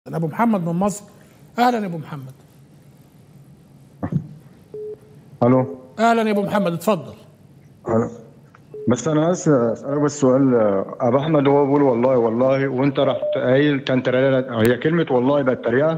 انا ابو محمد من مصر اهلا يا ابو محمد الو اهلا يا ابو محمد اتفضل الو بس انا بس اسالك بس سؤال ابو احمد هو بيقول والله والله وانت رحت قايل كان تريقه هي كلمه والله بقت تريقه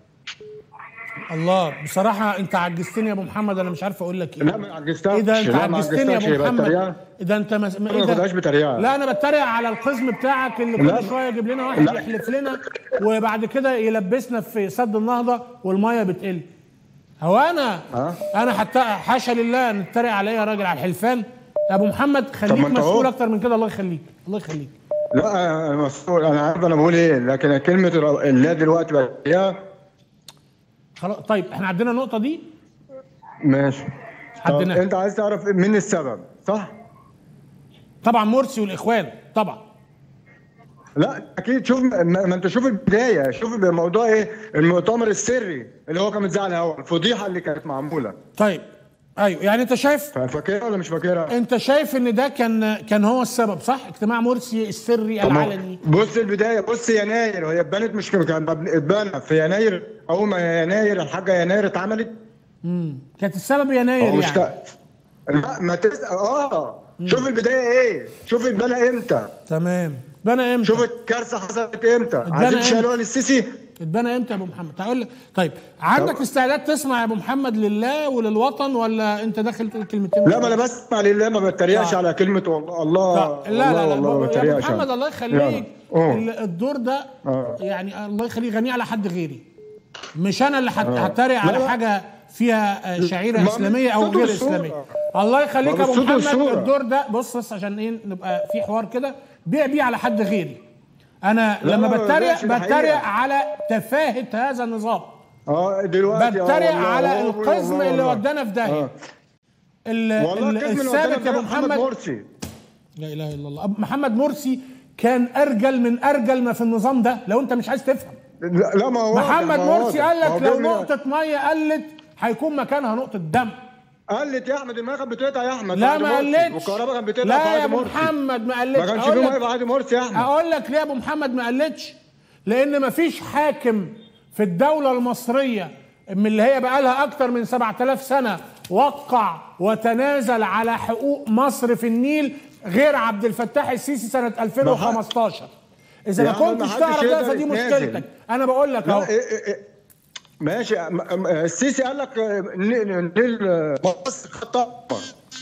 الله بصراحه انت عجزتني يا ابو محمد انا مش عارف اقول لك ايه لا ما عجزتكش ايه ده انت لا ما عجزتني يا عجزتكش، ابو يبقى محمد تريقة. اذا انت مس... ما ايه ده خدهاش بتريقه لا انا بتريق على القزم بتاعك اللي كل لا. شويه يجيب لنا واحد لا. يحلف لنا وبعد كده يلبسنا في سد النهضه والميه بتقل هو انا ها؟ انا حتى حاشا لله نتريق على ايه يا راجل على الحلفان يا ابو محمد خليك ما انت مسؤول اهو. اكتر من كده الله يخليك الله يخليك لا انا مسؤول انا عارف انا بقول ايه لكن كلمه اللي دلوقتي بقت تريقه خلاص طيب احنا عندنا النقطه دي ماشي طب عديناها. انت عايز تعرف مين السبب صح؟ طبعا مرسي والاخوان طبعا لا اكيد شوف ما, ما انت شوف البدايه شوف الموضوع ايه المؤتمر السري اللي هو كان متذاع على الهواء الفضيحه اللي كانت معموله طيب ايوه يعني انت شايف فاكرها ولا مش فاكرها؟ انت شايف ان ده كان كان هو السبب صح اجتماع مرسي السري العلني بص البدايه بص يناير هي اتبنت مش كان اتبنى في يناير اول ما يناير الحاجه يناير اتعملت امم كانت السبب يناير هو مش يعني تا- لا ما تسال اه شوف البدايه ايه شوف اتبنى امتى تمام اتبنى امتى شوف الكارثه حصلت امتى عايزين امتى؟ تشيلوها للسيسي اتبنى امتى يا ابو محمد هقول لك طيب عندك طب- استعداد تسمع يا ابو محمد لله وللوطن ولا انت داخل تقول كلمتين لا ما انا بسمع لله ما بتريقش طيب. على كلمه والله الله لا لا لا, لا. والله ما يا ابو بتريقش محمد الله يخليك يلا. أوه. ال- الدور ده آه. يعني الله يخليه غني على حد غيري مش انا اللي هت- آه. هتريق على لا، لا. حاجه فيها آه، شعيره ما اسلاميه او بالصوت غير والصورة. اسلاميه الله يخليك ما يا ابو بالصوت محمد والصورة. الدور ده بص بس عشان ايه نبقى في حوار كده بيع بيه على حد غيري انا لا، لما لا، ما بتريق ببيعش، ده بتريق حقيقة. على تفاهه هذا النظام اه دلوقتي آه، بتريق والله، على والله، القزم والله، اللي والله. ودانا في داهيه آه. ال- والله ال- الكلمه اللي السابق يا ابو قدامك محمد محمد مرسي لا اله الا الله أبو محمد مرسي كان ارجل من ارجل ما في النظام ده لو انت مش عايز تفهم لا لا، ما هو واضح، محمد ما هو مرسي واضح. قال ما هو لك لو بيقول- نقطه ميه قلت هيكون مكانها نقطه دم قالت يا احمد الميه كانت بتقطع يا احمد لا بعد ما مرسي. قالتش والكهرباء كانت بتقطع لا بعد يا ابو مرسي محمد ما قالتش ما كانش أقول في لك- ميه بعد مرسي يا احمد اقول لك ليه يا ابو محمد ما قالتش لان ما فيش حاكم في الدوله المصريه من اللي هي بقى لها اكتر من 7000 سنه وقع وتنازل على حقوق مصر في النيل غير عبد الفتاح السيسي سنه 2015 اذا يا ما عم ما كنتش حدش تعرف ده يقدر فدي يتنازل. مشكلتك انا بقول لك اهو لا إيه إيه إيه. ماشي م- م- السيسي قال لك آه، ن- نيل مصر خط احمر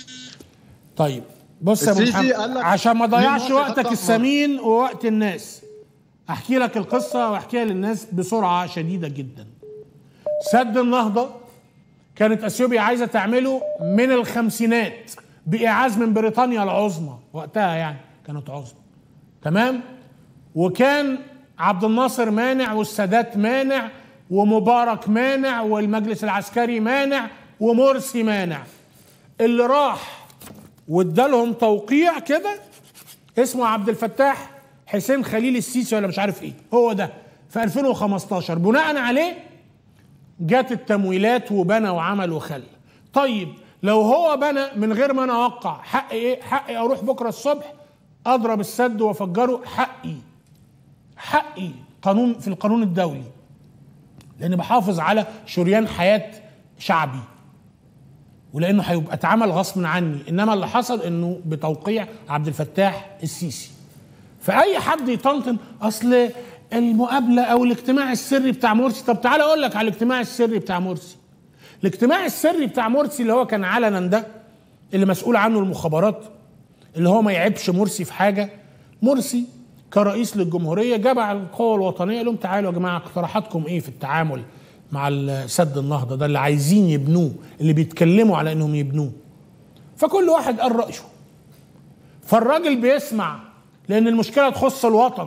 طيب بص يا ابو السيسي محمد قال لك عشان ما اضيعش مين مصر وقتك خط الثمين ووقت الناس احكي لك القصه واحكيها للناس بسرعه شديده جدا سد النهضه كانت اثيوبيا عايزه تعمله من الخمسينات باعاز من بريطانيا العظمى وقتها يعني كانت عظمى تمام وكان عبد الناصر مانع والسادات مانع ومبارك مانع والمجلس العسكري مانع ومرسي مانع اللي راح وادالهم توقيع كده اسمه عبد الفتاح حسين خليل السيسي ولا مش عارف ايه هو ده في 2015 بناء عليه جت التمويلات وبنى وعمل وخلى طيب لو هو بنى من غير ما انا اوقع حقي ايه حقي اروح بكره الصبح اضرب السد وافجره حقي حقي قانون في القانون الدولي لان بحافظ على شريان حياه شعبي ولانه هيبقى اتعمل غصب عني انما اللي حصل انه بتوقيع عبد الفتاح السيسي فاي حد يطنطن اصل المقابله او الاجتماع السري بتاع مرسي طب تعالى اقول لك على الاجتماع السري بتاع مرسي الاجتماع السري بتاع مرسي اللي هو كان علنا ده اللي مسؤول عنه المخابرات اللي هو ما يعيبش مرسي في حاجه مرسي كرئيس للجمهوريه جمع القوى الوطنيه قال لهم تعالوا يا جماعه اقتراحاتكم ايه في التعامل مع سد النهضه ده اللي عايزين يبنوه اللي بيتكلموا على انهم يبنوه فكل واحد قال رايه فالراجل بيسمع لان المشكله تخص الوطن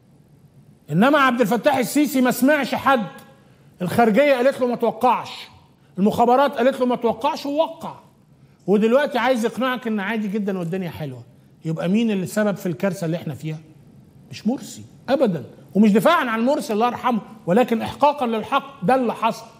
انما عبد الفتاح السيسي ما سمعش حد الخارجيه قالت له ما توقعش المخابرات قالت له ما توقعش ووقع ودلوقتي عايز يقنعك ان عادي جدا والدنيا حلوه يبقى مين اللي السبب في الكارثه اللي احنا فيها مش مرسي ابدا ومش دفاعا عن مرسي الله يرحمه ولكن احقاقا للحق ده اللي حصل